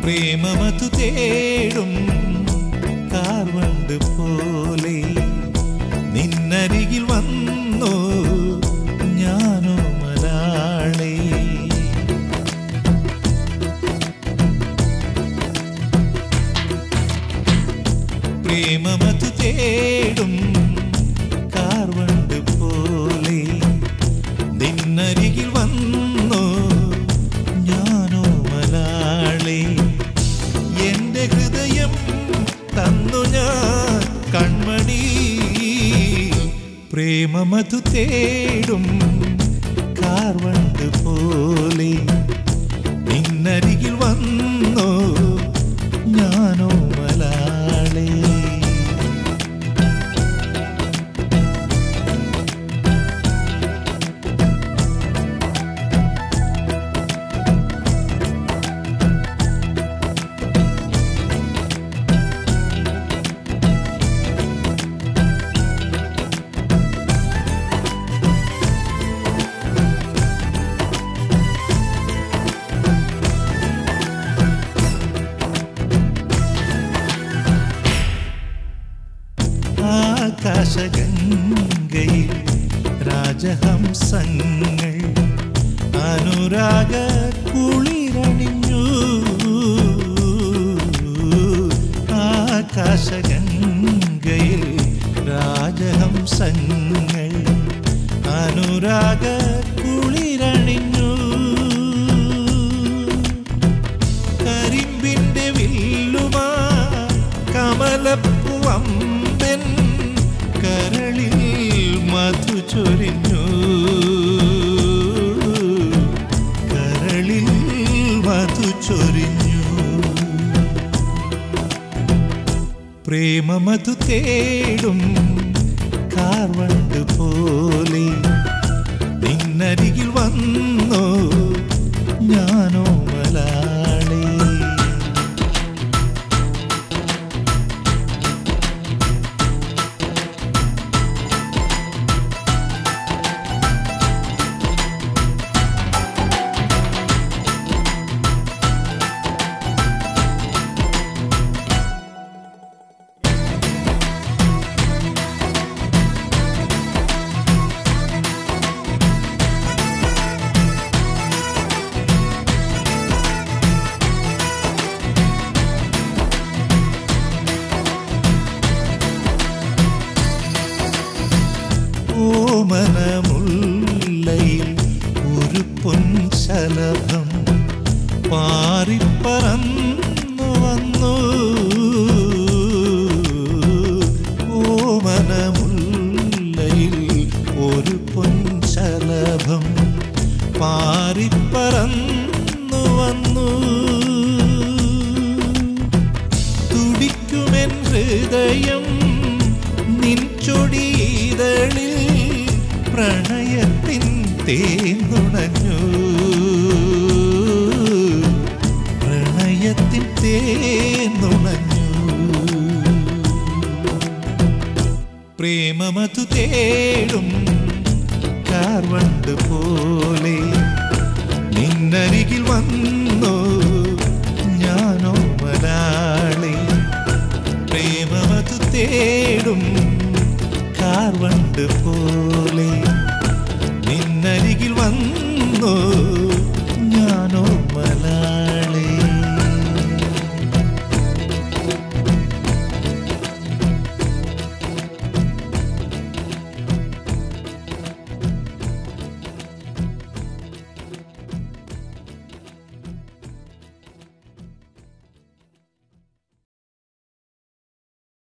പ്രേമമതു തേടും കാർവണ്ട് പോലെ നിന്നരികിൽ വന്നു ഞാനോ മലാളേ പ്രേമമതു തേടും കാർവണ്ട് പോലെ നിന്നരികിൽ വന്നു ഞാനോ മലാളെ എന്റെ ഹൃദയം തന്നു ഞാൻ കൺമണി പ്രേമമതു തേടും കാർവണ്ട് പോലെ നിന്നരികിൽ വന്നു ഞാനോ മലാളേ ആകാശഗംഗയിൽ രാജഹംസങ്ങൾ അനുരാഗ കുളിരണിഞ്ഞു ആകാശഗംഗയിൽ രാജഹംസങ്ങൾ അനുരാഗ കുളിരണിഞ്ഞു കരിമ്പിന്റെ വില്ലുമാ കമലപ്പുവമ്പൻ കരളിൽ മധു ചൊരിഞ്ഞു കരളിൽ മധു ചൊരിഞ്ഞു പ്രേമമധു തേടും കാർവണ്ട് പോലെ നിന്നരികിൽ വന്നോ ഞാനോ മലാളേ ഓമനമുല്ലയിൽ ഒരു പൊൻശലഭം പാറിപ്പറന്നു വന്നു ഓമനമുല്ലയിൽ ഒരു പൊൻശലഭം പാറിപ്പറന്നു വന്നു തുടിക്കുമെൻ ഹൃദയം നിൻ ചൊടിയിതളിൽ പ്രണയത്തിൻ തേന്നുണഞ്ഞു പ്രണയത്തിൻ തേന്നുണഞ്ഞു പ്രേമമതു തേടും കാർവണ്ട് പോലെ നിന്നരികിൽ വന്നോ